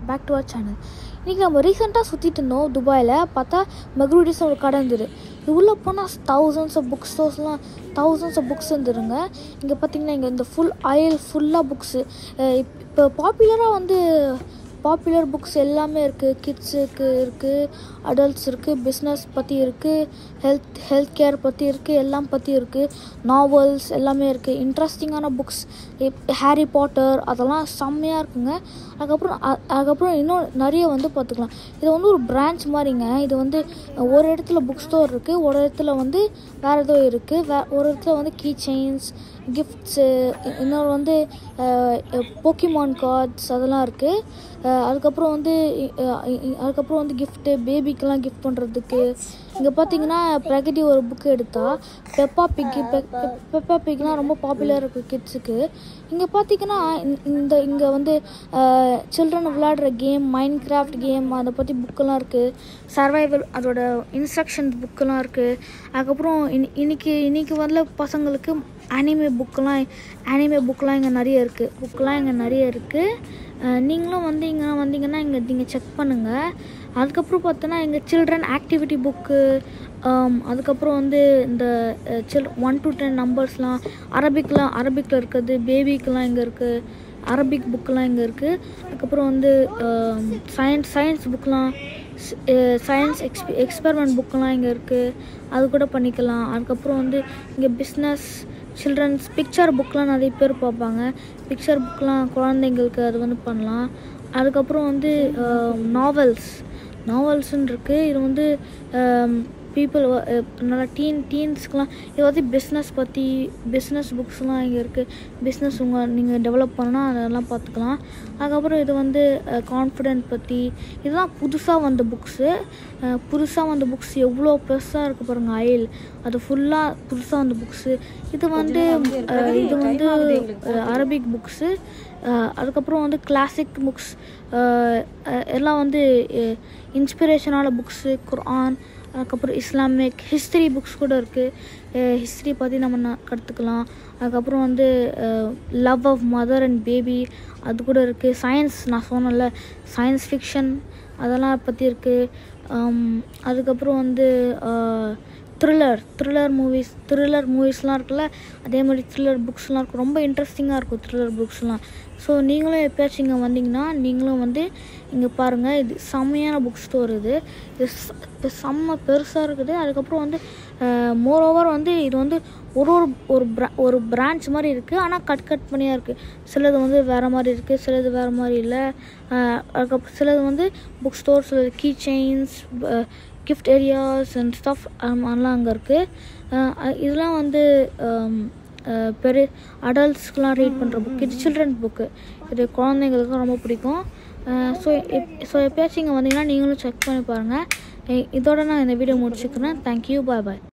back to our channel இன்றைக்கி நம்ம ரீசெண்டாக சுற்றிட்டு இருந்தோம் துபாயில் பார்த்தா மெக்ரூடிஸ் ஒரு கடை இருந்தது இது உள்ளே போனால் தௌசண்ட்ஸ் ஆஃப் புக் ஸ்டோர்ஸ்லாம் தௌசண்ட்ஸ் ஆஃப் புக்ஸ் இருந்துருங்க இங்கே பார்த்தீங்கன்னா இங்கே இந்த ஃபுல் அயல் ஃபுல்லாக புக்ஸு இப்போ பாப்புலராக வந்து பாப்புலர் புக்ஸ் எல்லாமே இருக்குது கிட்ஸுக்கு இருக்குது அடல்ட்ஸ் இருக்குது பிஸ்னஸ் பற்றி இருக்குது ஹெல்த் ஹெல்த் கேர் பற்றி இருக்குது எல்லாம் பற்றி இருக்குது நாவல்ஸ் எல்லாமே இருக்குது இன்ட்ரெஸ்டிங்கான புக்ஸ் ஹாரி பாட்டர் அதெல்லாம் செம்மையாக இருக்குங்க அதுக்கப்புறம் அ- அதுக்கப்புறம் இன்னும் நிறைய வந்து பார்த்துக்கலாம் இது வந்து ஒரு பிரான்ச் மாதிரிங்க இது வந்து ஒரு இடத்துல புக் ஸ்டோர் இருக்குது ஒரு இடத்துல வந்து வேறு ஏதோ இருக்குது வே ஒரு இடத்துல வந்து கீ செயின்ஸ் கிஃப்ட்ஸு இன்னொரு வந்து போக்கிமான் கார்ட்ஸ் அதெல்லாம் இருக்குது அதுக்கப்புறம் வந்து அஹ் இ- அதுக்கப்புறம் வந்து கிஃப்ட்டு பேபிக்கெலாம் கிஃப்ட் பண்ணுறதுக்கு இங்கே பார்த்தீங்கன்னா பிரகதி ஒரு புக்கு எடுத்தா பெப்பா பிக்கு பெப்பா பிக்லாம் ரொம்ப பாப்புலர் இருக்குது கிட்ஸுக்கு இங்கே பார்த்தீங்கன்னா இந்த- இந்த இங்கே வந்து சில்ட்ரன் விளையாடுற கேம் மைண்ட் கிராஃப்ட் கேம் அதை பற்றி புக்கெல்லாம் இருக்குது சர்வைவல் அதோட இன்ஸ்ட்ரக்ஷன்ஸ் புக்கெல்லாம் இருக்குது அதுக்கப்புறம் இனி இன்னைக்கு இன்னைக்கு வரல பசங்களுக்கு அனிமே புக்கெலாம் அனிமே புக்கெலாம் இங்கே நிறைய இருக்குது புக்கெலாம் இங்கே நிறைய இருக்குது நீங்களும் வந்து இங்கே வந்தீங்கன்னா இங்கே நீங்கள் செக் பண்ணுங்கள் அதுக்கப்புறம் பார்த்தோன்னா எங்கள் சில்ட்ரன் ஆக்டிவிட்டி புக்கு அதுக்கப்புறம் வந்து இந்த சில் ஒன் டு டென் நம்பர்ஸ்லாம் அரபிக்லாம் அரபிக்கில் இருக்கிறது பேபிக்கெலாம் இங்கே இருக்குது அரபிக் புக்கெலாம் இங்கே இருக்குது அதுக்கப்புறம் வந்து சயின்ஸ் சயின்ஸ் புக்கெலாம் சயின்ஸ் எக்ஸ்பி எக்ஸ்பெரிமெண்ட் புக்கெலாம் இங்கே இருக்குது அது கூட பண்ணிக்கலாம் அதுக்கப்புறம் வந்து இங்கே பிஸ்னஸ் சில்ட்ரன்ஸ் பிக்சர் புக்கெலாம் நிறைய பேர் பார்ப்பாங்க பிக்சர் புக்கெலாம் குழந்தைங்களுக்கு அது வந்து பண்ணலாம் அதுக்கப்புறம் வந்து நாவல்ஸ் நாவல்ஸ்ன்னு இருக்குது இது வந்து பீப்புள் நல்லா டீன் டீன்ஸ்க்குலாம் இது வந்து பிஸ்னஸ் பற்றி பிஸ்னஸ் புக்ஸ்லாம் இங்கே இருக்குது பிஸ்னஸ் உங்கள் நீங்கள் டெவலப் பண்ணால் அதெல்லாம் பார்த்துக்கலாம் அதுக்கப்புறம் இது வந்து கான்ஃபிடென்ட் பற்றி இதெல்லாம் புதுசாக வந்த புக்ஸு புதுசாக வந்த புக்ஸ் எவ்வளோ பெருசாக இருக்குது பாருங்கள் அயல் அது ஃபுல்லாக புதுசாக வந்த புக்ஸு இது வந்து அஹ், இது வந்து அஹ், அரபிக் புக்ஸு அதுக்கப்புறம் வந்து கிளாசிக் புக்ஸ் எல்லாம் வந்து இன்ஸ்பிரேஷனான புக்ஸு குர்ஆன் அதுக்கப்புறம் இஸ்லாமிக் ஹிஸ்ட்ரி புக்ஸ் கூட இருக்குது ஹிஸ்ட்ரி பற்றி நம்ம ந- கற்றுக்கலாம் அதுக்கப்புறம் வந்து love of mother and baby அது கூட இருக்குது சயின்ஸ் நான் சொன்னேன்ல சயின்ஸ் ஃபிக்ஷன் அதெல்லாம் பற்றி இருக்குது அதுக்கப்புறம் வந்து த்ரில்லர் த்ரில்லர் மூவிஸ் த்ரில்லர் மூவிஸ்லாம் இருக்குல்ல அதே மாதிரி த்ரில்லர் புக்ஸ்லாம் இருக்கும் ரொம்ப இன்ட்ரெஸ்டிங்காக இருக்கும் த்ரில்லர் புக்ஸ்லாம் ஸோ நீங்களும் எப்பயாச்சும் இங்கே வந்தீங்கன்னா நீங்களும் வந்து இங்கே பாருங்கள் இது செம்மையான புக் ஸ்டோர் இது இது ச- இது செம்ம பெருசாக இருக்குது அதுக்கப்புறம் வந்து மோர் ஓவர் வந்து இது வந்து ஒரு ஒரு ஒரு பிரா ஒரு பிரான்ச் மாதிரி இருக்குது ஆனால் கட் கட் பண்ணியாக இருக்குது சிலது வந்து வேறு மாதிரி இருக்குது சிலது வேறு மாதிரி இல்லை அதுக்கப்புறம் சிலது வந்து புக் ஸ்டோர் சிலது key chains gift areas and stuff அதெல்லாம் அங்கே இருக்குது இதெல்லாம் வந்து um, அஹ், பெரிய அடல்ட்ஸ்க்கெலாம் ரீட் பண்ணுற புக் இது சில்ட்ரன் புக்கு இது குழந்தைங்களுக்கு ரொம்ப பிடிக்கும் ஸோ ஸோ எப்பயாச்சும் இங்கே வந்தீங்கன்னா நீங்களும் செக் பண்ணி பாருங்கள் இதோட நான் இந்த வீடியோ முடிச்சுக்கிறேன் தேங்க்யூ பாய் பாய்